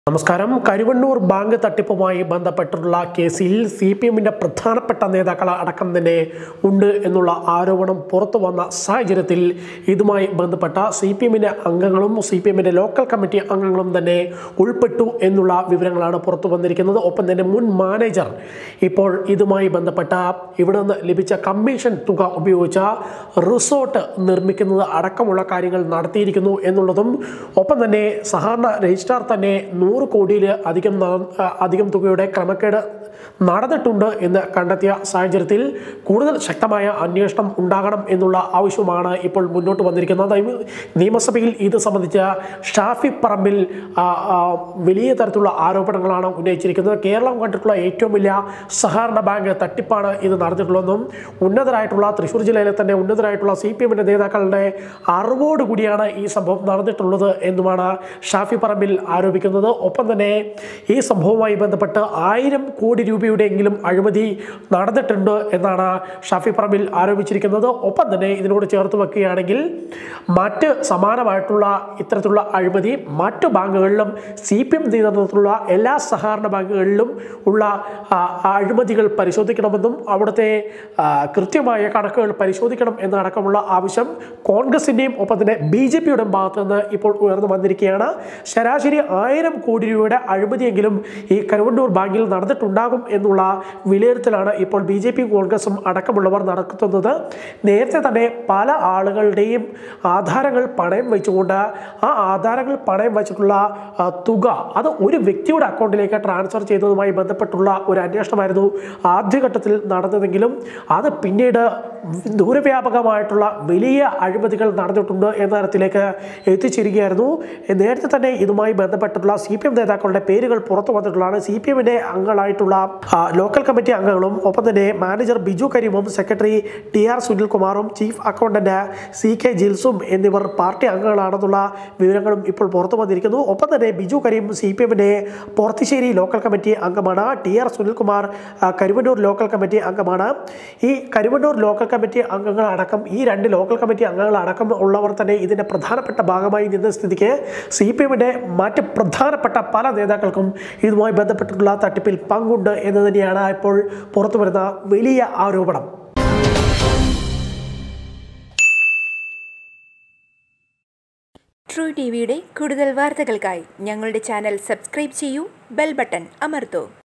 നമസ്കാരം കരുവണ്ണൂർ ബാങ്ക് തട്ടിപ്പുമായി ബന്ധപ്പെട്ടുള്ള കേസിൽ സി പി എമ്മിൻ്റെ പ്രധാനപ്പെട്ട നേതാക്കൾ അടക്കം തന്നെ ഉണ്ട് എന്നുള്ള ആരോപണം പുറത്തു വന്ന സാഹചര്യത്തിൽ ഇതുമായി ബന്ധപ്പെട്ട സി പി എമ്മിൻ്റെ അംഗങ്ങളും സി പി എമ്മിൻ്റെ ലോക്കൽ കമ്മിറ്റി അംഗങ്ങളും തന്നെ ഉൾപ്പെട്ടു എന്നുള്ള വിവരങ്ങളാണ് പുറത്തു വന്നിരിക്കുന്നത് ഒപ്പം തന്നെ മുൻ മാനേജർ ഇപ്പോൾ ഇതുമായി ബന്ധപ്പെട്ട ഇവിടെ നിന്ന് ലഭിച്ച കമ്മീഷൻ തുക ഉപയോഗിച്ച റിസോർട്ട് നിർമ്മിക്കുന്നത് അടക്കമുള്ള കാര്യങ്ങൾ നടത്തിയിരിക്കുന്നു എന്നുള്ളതും ഒപ്പം തന്നെ സഹകരണ രജിസ്ട്രാർ തന്നെ നൂറ് കോടിയിൽ അധികം ന- അധികം തുകയുടെ ക്രമക്കേട് നടന്നിട്ടുണ്ട് എന്ന് കണ്ടെത്തിയ സാഹചര്യത്തിൽ കൂടുതൽ ശക്തമായ അന്വേഷണം ഉണ്ടാകണം എന്നുള്ള ആവശ്യമാണ് ഇപ്പോൾ മുന്നോട്ട് വന്നിരിക്കുന്നത് നിയമ- നിയമസഭയിൽ ഇത് സംബന്ധിച്ച ഷാഫി പറമ്പിൽ ആ, ആ, വലിയ തരത്തിലുള്ള ആരോപണങ്ങളാണ് ഉന്നയിച്ചിരിക്കുന്നത് കേരളം കണ്ടിട്ടുള്ള ഏറ്റവും വലിയ സഹകരണ ബാങ്ക് തട്ടിപ്പാണ് ഇത് നടന്നിട്ടുള്ളതെന്നും ഉന്നതരായിട്ടുള്ള തൃശ്ശൂർ ജില്ലയിലെ തന്നെ ഉന്നതരായിട്ടുള്ള സി പി എമ്മിൻ്റെ നേതാക്കളുടെ അറിവോട് കൂടിയാണ് ഈ സംഭവം നടന്നിട്ടുള്ളത് എന്നുമാണ് ഷാഫി പറമ്പിൽ ആരോപിക്കുന്നത് ഒപ്പം തന്നെ ഈ സംഭവവുമായി ബന്ധപ്പെട്ട് ആയിരം കോടി രൂപയുടെയെങ്കിലും അഴിമതി നടന്നിട്ടുണ്ട് എന്നാണ് ഷാഫി പറമ്പിൽ ആരോപിച്ചിരിക്കുന്നത് ഒപ്പം തന്നെ ഇതിനോട് ചേർത്ത് വെക്കുകയാണെങ്കിൽ മറ്റ് സമാനമായിട്ടുള്ള ഇത്തരത്തിലുള്ള അഴിമതി മറ്റ് ബാങ്കുകളിലും സി പി എം നേതൃത്വത്തിലുള്ള എല്ലാ സഹകരണ ബാങ്കുകളിലും ഉള്ള ആ, അഴിമതികൾ പരിശോധിക്കണമെന്നും അവിടുത്തെ ആ, കൃത്യമായ കണക്കുകൾ പരിശോധിക്കണം എന്നടക്കമുള്ള ആവശ്യം കോൺഗ്രസിൻ്റെയും ഒപ്പം തന്നെ ബി ജെ പിയുടെ ഭാഗത്ത് നിന്ന് ഇപ്പോൾ ഉയർന്നു വന്നിരിക്കുകയാണ് ശരാശരി ആയിരം കോടി രൂപയുടെ അഴിമതിയെങ്കിലും ഈ കരുവണ്ണൂർ ബാങ്കിൽ നടന്നിട്ടുണ്ടാകും എന്നുള്ള വിലയിരുത്തലാണ് ഇപ്പോൾ ബി ജെ പി കോൺഗ്രസും അടക്കമുള്ളവർ നടത്തുന്നത് നേരത്തെ തന്നെ പല ആളുകളുടെയും ആധാരങ്ങൾ പണയം വെച്ചുകൊണ്ട് ആ ആധാരങ്ങൾ പണയം വെച്ചിട്ടുള്ള ആ, തുക അത് ഒരു വ്യക്തിയുടെ അക്കൗണ്ടിലേക്ക് ട്രാൻസ്ഫർ ചെയ്തതുമായി ബന്ധപ്പെട്ടുള്ള ഒരു അന്വേഷണമായിരുന്നു ആദ്യഘട്ടത്തിൽ നടന്നതെങ്കിലും അത് പിന്നീട് ദൂരവ്യാപകമായിട്ടുള്ള വലിയ അഴിമതികൾ നടന്നിട്ടുണ്ട് എന്ന തരത്തിലേക്ക് എത്തിച്ചിരിക്കുകയായിരുന്നു നേരത്തെ തന്നെ ഇതുമായി ബന്ധപ്പെട്ടുള്ള സി പി എം നേതാക്കളുടെ പേരുകൾ പുറത്തു വന്നിട്ടുള്ളതാണ് സി പി എമ്മിൻ്റെ അംഗങ്ങളായിട്ടുള്ള ആ, ലോക്കൽ കമ്മിറ്റി അംഗങ്ങളും ഒപ്പം തന്നെ മാനേജർ ബിജു കരീമും സെക്രട്ടറി ടി ആർ സുനിൽകുമാറും ചീഫ് അക്കൗണ്ടന്റ് സി കെ ജിൽസും എന്നിവർ പാർട്ടി അംഗങ്ങളാണെന്നുള്ള വിവരങ്ങളും ഇപ്പോൾ പുറത്തു വന്നിരിക്കുന്നു ഒപ്പം തന്നെ ബിജു കരീം സി പി എമ്മിൻ്റെ പോർത്തിശ്ശേരി ലോക്കൽ കമ്മിറ്റി അംഗമാണ് ടി ആർ സുനിൽകുമാർ ആ, കരുവന്നൂർ ലോക്കൽ കമ്മിറ്റി അംഗമാണ് ഈ കരുവന്നൂർ ലോക്കൽ കമ്മിറ്റി അംഗങ്ങളടക്കം ഈ രണ്ട് ലോക്കൽ കമ്മിറ്റി അംഗങ്ങളടക്കം ഉള്ളവർ തന്നെ ഇതിൻ്റെ പ്രധാനപ്പെട്ട ഭാഗമായി നിന്ന സ്ഥിതിക്ക് സി പി എമ്മിൻ്റെ മറ്റ് പ്രധാനപ്പെട്ട പല നേതാക്കൾക്കും ഇതുമായി ബന്ധപ്പെട്ടിട്ടുള്ള തട്ടിപ്പിൽ പങ്കുണ്ട് എന്ന് തന്നെയാണ് ഇപ്പോൾ പുറത്തു വരുന്ന വലിയ ആരോപണം ട്രൂ ടി വിയുടെ കൂടുതൽ വാർത്തകൾക്കായി ഞങ്ങളുടെ ചാനൽ സബ്സ്ക്രൈബ് ചെയ്യൂ ബെൽ ബട്ടൺ അമർത്തൂ